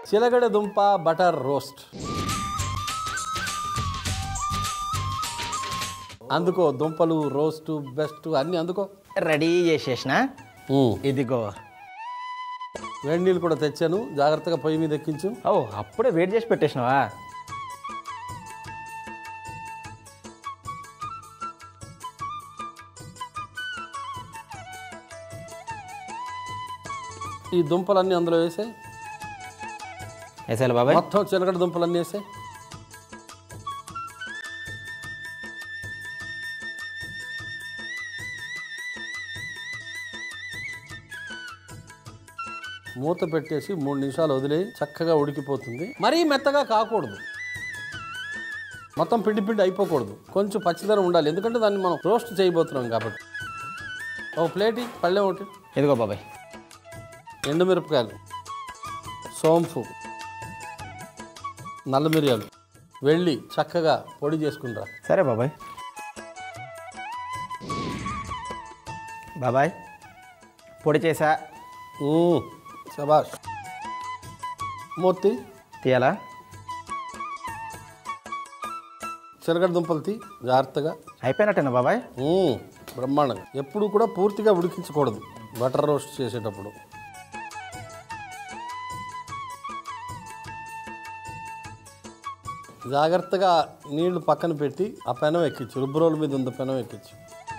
చిలగడ దుంప butter roast అందుకో దుంపలు రోస్టు బెస్ట్ అన్నీ అందుకో రెడీ చేసేసిన ఇదిగో వేడి నీళ్ళు కూడా తెచ్చాను జాగ్రత్తగా పొయ్యి మీద ఎక్కించు ఓ అప్పుడే వెయిట్ చేసి పెట్టేసినావా ఈ దుంపలన్నీ అందులో వేసాయి వేసాలి బాబాయ్ మొత్తం చిలగడ దుంపలన్నీ వేసాయి మూత పెట్టేసి మూడు నిమిషాలు వదిలేయి చక్కగా ఉడికిపోతుంది మరీ మెత్తగా కాకూడదు మొత్తం పిండి పిండి అయిపోకూడదు కొంచెం పచ్చిదనం ఉండాలి ఎందుకంటే దాన్ని మనం రోస్ట్ చేయబోతున్నాం కాబట్టి ఒక ప్లేట్ పళ్ళెం ఒకటి ఇదిగో బాబాయ్ ఎండుమిరపకాయలు సోంపు నల్ల మిరియాలు వెళ్ళి చక్కగా పొడి చేసుకుంటా సరే బాబాయ్ బాబాయ్ పొడి చేసా శబాష్ మూర్తి తీయాలా చిలకడ దుంపలు తీ జాగ్రత్తగా అయిపోయినట్టేనా బాబాయ్ మ్మ్. బ్రహ్మాండంగా ఎప్పుడు కూడా పూర్తిగా ఉడికించకూడదు బటర్ రోస్ట్ చేసేటప్పుడు జాగ్రత్తగా నీళ్లు పక్కన పెట్టి ఆ పెనం ఎక్కించు రుబ్బురోల మీద ఉంది పెనం ఎక్కించు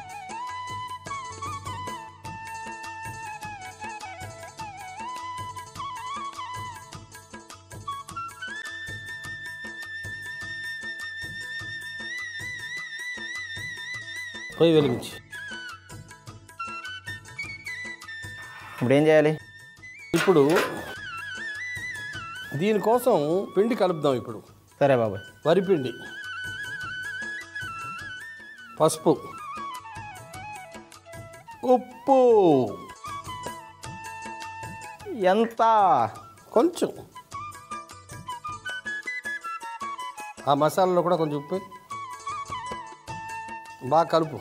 పొయ్యి వెలిగించు ఇప్పుడు ఏం చేయాలి ఇప్పుడు దీనికోసం పిండి కలుపుదాం ఇప్పుడు సరే బాబాయ్ వరిపిండి పసుపు ఉప్పు ఎంత కొంచెం ఆ మసాలాలో కూడా కొంచెం ఉప్పు వేయి. బాగా కలుపు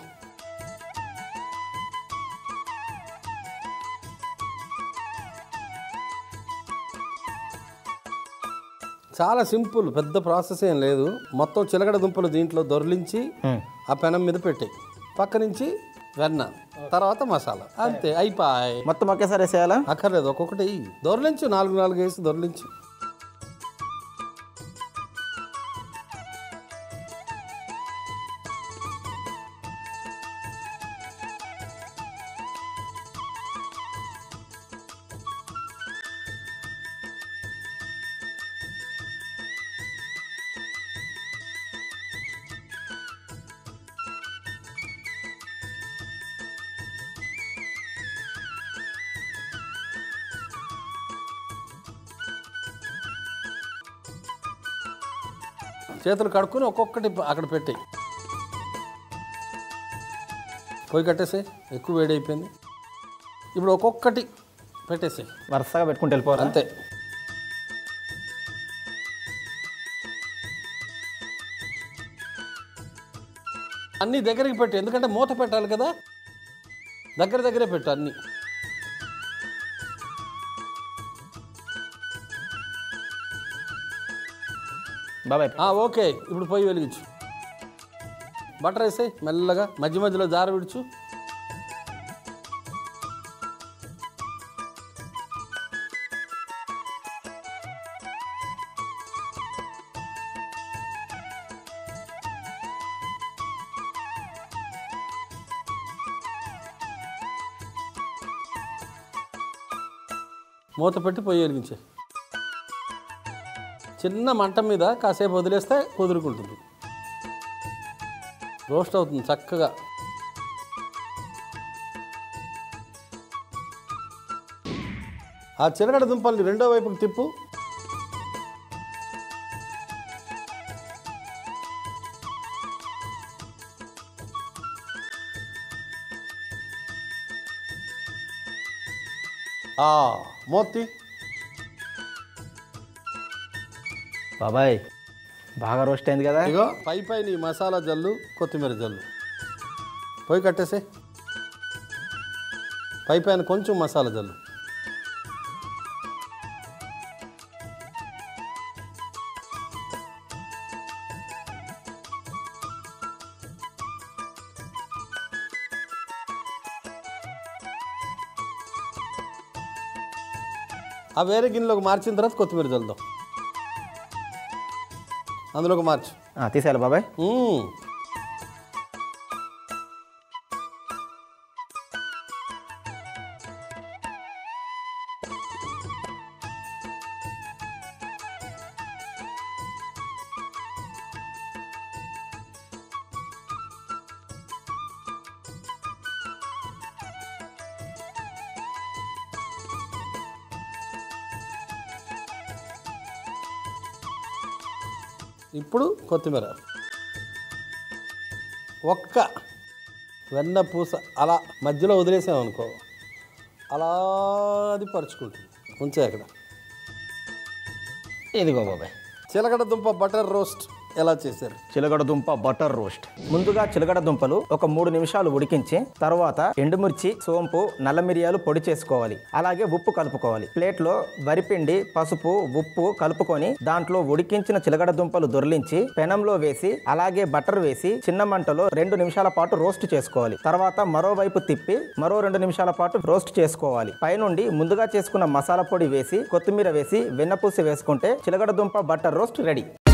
చాలా సింపుల్ పెద్ద ప్రాసెస్ ఏం లేదు మొత్తం చిలకడ దుంపలు దీంట్లో దొర్లించి హ్మ్. ఆ పెనం మీద పెట్టాయి పక్క నుంచి వెన్న తర్వాత మసాలా అంతే అయిపోయి మొత్తం ఒకేసారి వేసేయాలా అక్కర్లేదు ఒక్కొక్కటి వెయ్యి. దొర్లించు నాలుగు నాలుగు వేసి దొర్లించు చేతులు కడుక్కొని ఒక్కొక్కటి అక్కడ పెట్టాయి పొయ్యి కట్టేసే ఎక్కువ వేడి అయిపోయింది ఇప్పుడు ఒక్కొక్కటి పెట్టేసాయి వరుసగా పెట్టుకుంటూ వెళ్ళిపోవాలి అంతే అన్నీ దగ్గరికి పెట్టు ఎందుకంటే మూత పెట్టాలి కదా దగ్గర దగ్గరే పెట్టు అన్నీ బాబాయ్ ఆ, ఓకే ఇప్పుడు పొయ్యి వెలిగించు బటర్ వేసాయి మెల్లగా మధ్య మధ్యలో జార విడుచు మూత పెట్టి పొయ్యి వెలిగించే చిన్న మంట మీద కాసేపు వదిలేస్తే కుదురుకుంటుంది రోస్ట్ అవుతుంది చక్కగా ఆ చిరగడ దుంపల్ని రెండో వైపుకి తిప్పు ఆ మోతి బాబాయ్ బాగా రోస్ట్ అయింది కదా ఇగో పై పైన ఈ మసాలా జల్లు కొత్తిమీర జల్లు పోయి కట్టేసే పై పైన కొంచెం మసాలా జల్లు ఆ వేరే గిన్నెలోకి మార్చిన తర్వాత కొత్తిమీర చల్లుదాం అందులోకి మార్చు ఆ, తీసేయాలి బాబాయ్ మ్మ్. ఇప్పుడు కొత్తిమీర ఒక్క వెన్న పూస అలా మధ్యలో వదిలేసామనుకో అలా అది పరుచుకుంటుంది ఉంచే అక్కడ ఇదిగో బాబాయ్ చిలకడ దుంప బటర్ రోస్ట్ ఎలా చేశారు చిలగడ దుంప బటర్ రోస్ట్ ముందుగా చిలగడ దుంపలు ఒక మూడు నిమిషాలు ఉడికించి తర్వాత ఎండుమిర్చి సోంపు నల్ల మిరియాలు పొడి చేసుకోవాలి అలాగే ఉప్పు కలుపుకోవాలి ప్లేట్లో వరిపిండి పసుపు ఉప్పు కలుపుకొని దాంట్లో ఉడికించిన చిలగడ దుంపలు దొర్లించి పెనంలో వేసి అలాగే బటర్ వేసి చిన్న మంటలో రెండు నిమిషాల పాటు రోస్ట్ చేసుకోవాలి తర్వాత మరోవైపు తిప్పి మరో రెండు నిమిషాల పాటు రోస్ట్ చేసుకోవాలి పైనుండి ముందుగా చేసుకున్న మసాలా పొడి వేసి కొత్తిమీర వేసి వెన్నపూసి వేసుకుంటే చిలగడ దుంప బటర్ రోస్ట్ రెడీ